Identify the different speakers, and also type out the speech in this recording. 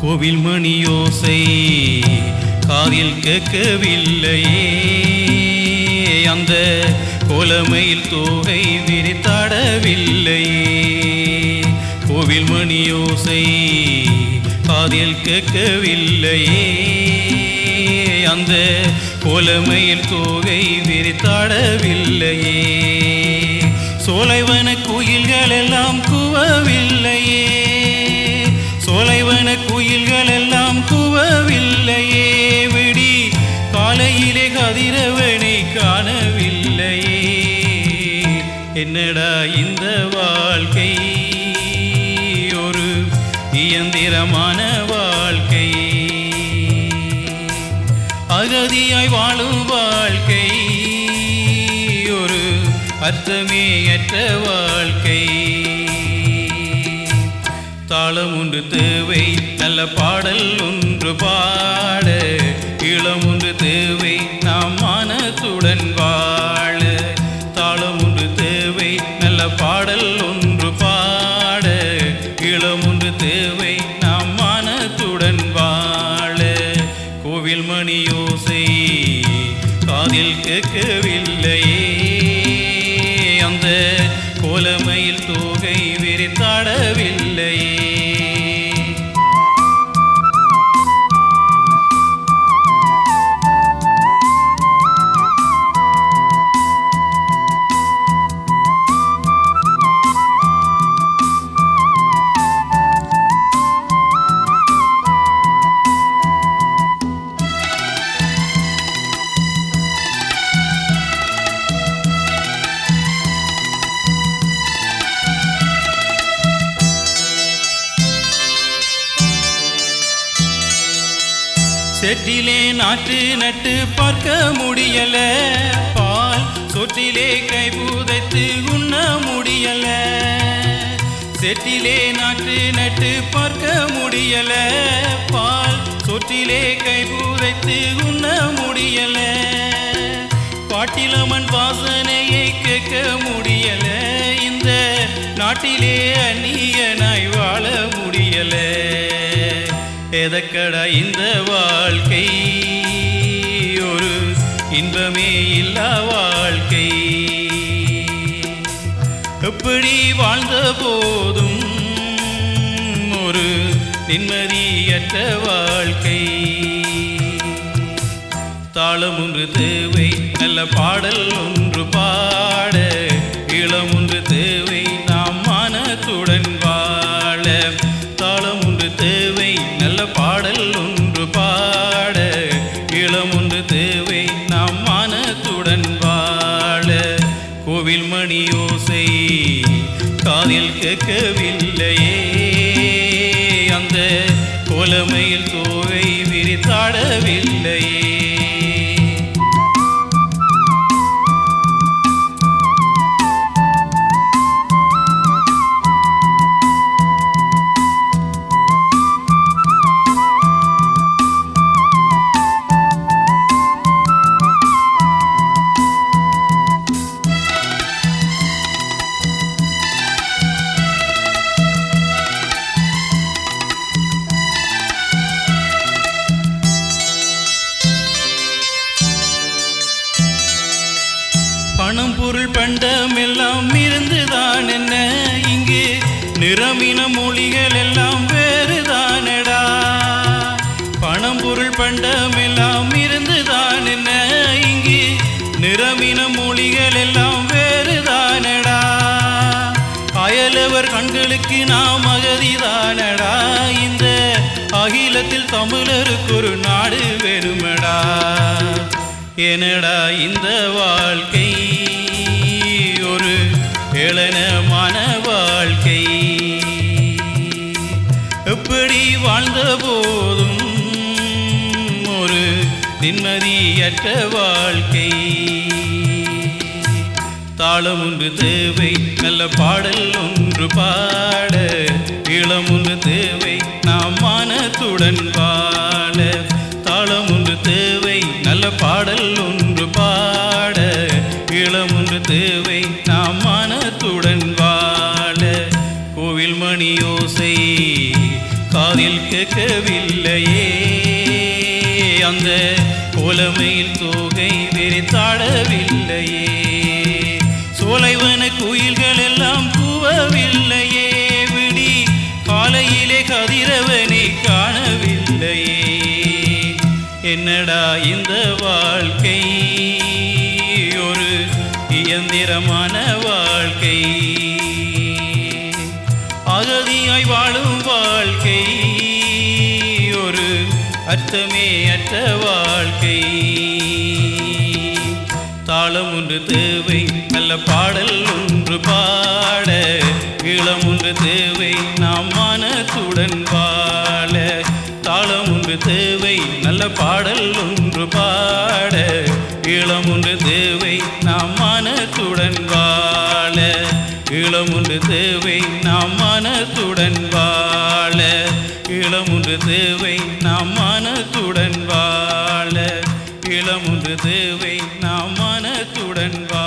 Speaker 1: கோவில் மணியோசை காதில் கேட்கவில்லையே அந்த கோலமையில் தோகை விரித்தாடவில்லையே கோவில் மணியோசை காதில் கேட்கவில்லையே அந்த கோலமையில் தோகை விரித்தாடவில்லையே சோலைவன குயில்கள் எல்லாம் குவவில்லையே சோலைவன குயில்கள் எல்லாம் குவவில்லையே விடி காலையிலே கதிரவனை காணவில்லையே என்னடா இந்த வாழ்க்கை ஒரு இயந்திரமான வாழ்க்கை அகதியாய் வாழும் வாழ்க்கை ஒரு அர்த்தமேயற்ற வாழ்க்கை தாளம் ஒன்று தேவை நல்ல பாடல் ஒன்று பாட இளம் ஒன்று தேவை நாம் மானத்துடன் வாழ தாளம் ஒன்று தேவை நல்ல பாடல் ஒன்று பாட இளம் ஒன்று தேவை நாம் மானத்துடன் வாழ கோவில் மணியோசை காதில் கேட்கவில்லையே அந்த கோலமையில் தோகை விரித்தாடவில்லையே செட்டிலே நாற்று நட்டு பார்க்க முடியல பால் சொட்டிலே கை புதைத்து உண்ண முடியல செட்டிலே நாற்று நட்டு பார்க்க முடியல பால் சொட்டிலே கை புதைத்து உண்ண முடியல பாட்டிலமன் வாசனையை கேட்க முடியல இந்த நாட்டிலே அந்நியனாய் வாழ முடியல எதக்கடா இந்த வாழ்க்கை ஒரு இன்பமே இல்லா வாழ்க்கை எப்படி வாழ்ந்த போதும் ஒரு நிம்மதியற்ற வாழ்க்கை தாளம் ஒன்று தேவை நல்ல பாடல் ஒன்று பாட இளம் ஒன்று தேவை நாம் மானத்துடன் வாழ தாளம் ஒன்று தேவை நல்ல பாடல் ஒன்று பாட இளம் ஒன்று தேவை நாம் மானத்துடன் வாழ கோவில் மணியோசை காதில் கேட்கவில்லையே அந்த கோலமையில் தோகை விரித்தாடவில்லையே பணம் பொருள் பண்டம் எல்லாம் இருந்துதான் என்ன இங்கு நிறமின மொழிகள் எல்லாம் வேறுதானடா பணம் பொருள் பண்டம் எல்லாம் இருந்துதான் என்ன இங்கு நிறமின மொழிகள் எல்லாம் வேறுதானடா அயலவர் கண்களுக்கு நாம் அகதிதானடா இந்த அகிலத்தில் தமிழருக்கு ஒரு நாடு வேணுமடா என்னடா இந்த வாழ்க்கை ஒரு ஏளனமான வாழ்க்கை எப்படி வாழ்ந்த போதும் ஒரு நிம்மதியற்ற வாழ்க்கை தாளம் ஒன்று தேவை நல்ல பாடல் ஒன்று பாட இளம் ஒன்று தேவை நாம் மானத்துடன் வாழ தாளம் ஒன்று தேவை நல்ல பாடல் ஒன்று பாட இளம் ஒன்று தேவை நாம் மானத்துடன் வாழ கோவில் மணியோசை காதில் காதில் கேட்கவில்லையே அந்த கோலமையில் தோகை விரித்தாடவில்லையே சோலைவன குயில்கள் எல்லாம் கூவவில்லையே விடி காலையிலே கதிரவனை காணவில்லையே என்னடா இந்த வாழ்க்கை ஒரு இயந்திரமான வாழ்க்கை அகதியாய் வாழும் வாழ்க்கை ஒரு அர்த்தமே அற்ற வாழ்க்கை தாளம் ஒன்று தேவை நல்ல பாடல் ஒன்று பாட இளம் ஒன்று தேவை நாம் மனத்துடன் வாழ தாளம் ஒன்று தேவை நல்ல பாடல் ஒன்று பாட இளம் ஒன்று தேவை நாம் மனத்துடன் வாழ இளம் ஒன்று தேவை நாம் மனத்துடன் வாழ இளம் ஒன்று தேவை நாம் மனத்துடன் வாழ இளம் ஒன்று தேவை நாம் மனத்துடன் வாழ